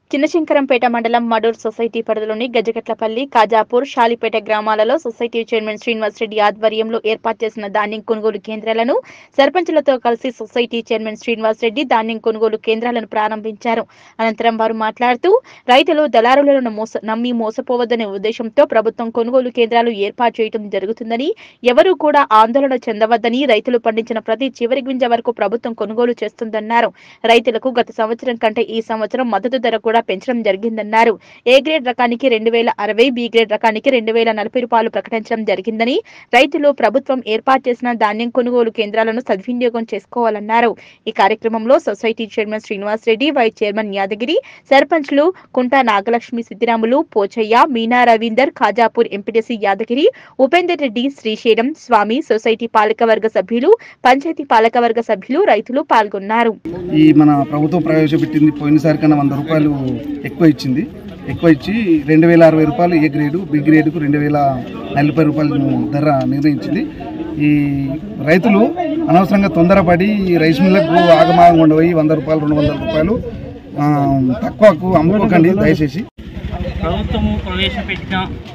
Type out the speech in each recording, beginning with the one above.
చిన్నశంకరంపేట మండలం మడూర్ సొసైటీ పరిధిలోని గజగట్లపల్లి కాజాపూర్ షాలిపేట గ్రామాలలో సొసైటీ చైర్మన్ శ్రీనివాస్ రెడ్డి ఆధ్వర్యంలో ఏర్పాటు చేసిన ధాన్యం కొనుగోలు కేంద్రాలను సర్పంచులతో కలిసి సొసైటీ చైర్మన్ శ్రీనివాస్ రెడ్డి ధాన్యం కొనుగోలు కేంద్రాలను ప్రారంభించారు అనంతరం వారు మాట్లాడుతూ రైతులు దళారులను మోస నమ్మి మోసపోవద్దనే ఉద్దేశంతో ప్రభుత్వం కొనుగోలు కేంద్రాలు ఏర్పాటు చేయడం జరుగుతుందని ఎవరూ కూడా ఆందోళన చెందవద్దని రైతులు పండించిన ప్రతి చివరి గింజ వరకు ప్రభుత్వం కొనుగోలు చేస్తుందన్నారు రైతులకు గత సంవత్సరం కంటే ఈ సంవత్సరం మద్దతు ధర కూడా పెంచడం జరిగిందన్నారు ఏ గ్రేడ్ రకానికి రెండు వేల అరవై బి గ్రేడ్ రకానికి రెండు వేల నలభై రూపాయలు ప్రకటించడం జరిగిందని రైతులు ప్రభుత్వం ఏర్పాటు చేసిన ధాన్యం కొనుగోలు కేంద్రాలను సద్వినియోగం చేసుకోవాలన్నారు ఈ కార్యక్రమంలో society chairman Srinivas Reddy vice chairman Yadagiri సర్పంచ్లు కుంటా నాగలక్ష్మి సిద్దిరాములు పోచయ్య మీనా రవీందర్ ఖాజాపూర్ ఎంపీటీసీ యాదగిరి ఉపేందర్ రెడ్డి శ్రీశైలం స్వామి సొసైటీ పాలకవర్గ సభ్యులు పంచాయతీ పాలకవర్గ సభ్యులు రైతులు పాల్గొన్నారు ఈ మన ప్రభుత్వం ప్రవేశపెట్టింది పోయినసారి కన్నా వంద రూపాయలు ఎక్కువ ఇచ్చింది ఎక్కువ ఇచ్చి రెండు వేల అరవై రూపాయలు ఏ గ్రేడు బి గ్రేడ్కు రెండు వేల నలభై రూపాయలు ధర నిర్ణయించింది ఈ రైతులు అనవసరంగా తొందరపడి ఈ రైస్ మిల్లకు ఆగమాగం ఉండబోయి వంద రూపాయలు రెండు వందల రూపాయలు ఆ, తక్కువకు అమ్ముకోకండి దయచేసి ప్రభుత్వము ప్రవేశపెట్టిన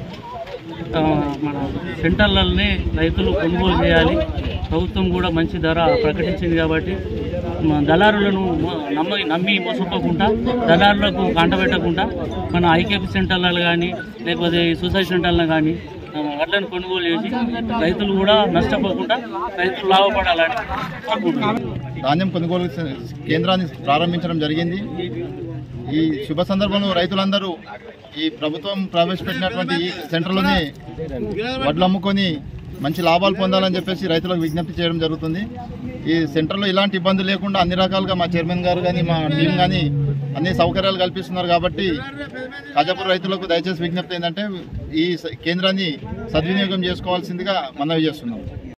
ఆ, మన సెంటర్లనే రైతులు కొనుగోలు చేయాలి ప్రభుత్వం కూడా మంచి ధర ప్రకటించింది కాబట్టి మన దళారులను మో- నమ్మి నమ్మి మోసపోకుండా దళారులకు కాంటబెట్టకుండా మన ఐకేపీ సెంటర్లలో కానీ లేకపోతే ఈ సొసైటీ సెంటర్లను కానీ ఆ, వడ్లను కొనుగోలు చేసి రైతులు కూడా నష్టపోకుండా రైతులు లాభపడాలని కోరుకుంటున్నాను ధాన్యం కొనుగోలు కేంద్రాన్ని ప్రారంభించడం జరిగింది ఈ శుభ సందర్భంలో రైతులందరూ ఈ ప్రభుత్వం ప్రవేశపెట్టినటువంటి ఈ సెంటర్లోనే వడ్లు అమ్ముకొని మంచి లాభాలు పొందాలని చెప్పేసి రైతులకు విజ్ఞప్తి చేయడం జరుగుతుంది ఈ సెంటర్లో ఇలాంటి ఇబ్బందులు లేకుండా అన్ని రకాలుగా మా చైర్మన్ గారు కానీ మా టీం కానీ అన్ని సౌకర్యాలు కల్పిస్తున్నారు కాబట్టి కాజాపూర్ రైతులకు దయచేసి విజ్ఞప్తి ఏంటంటే ఈ స- కేంద్రాన్ని సద్వినియోగం చేసుకోవాల్సిందిగా మనవి చేస్తున్నాం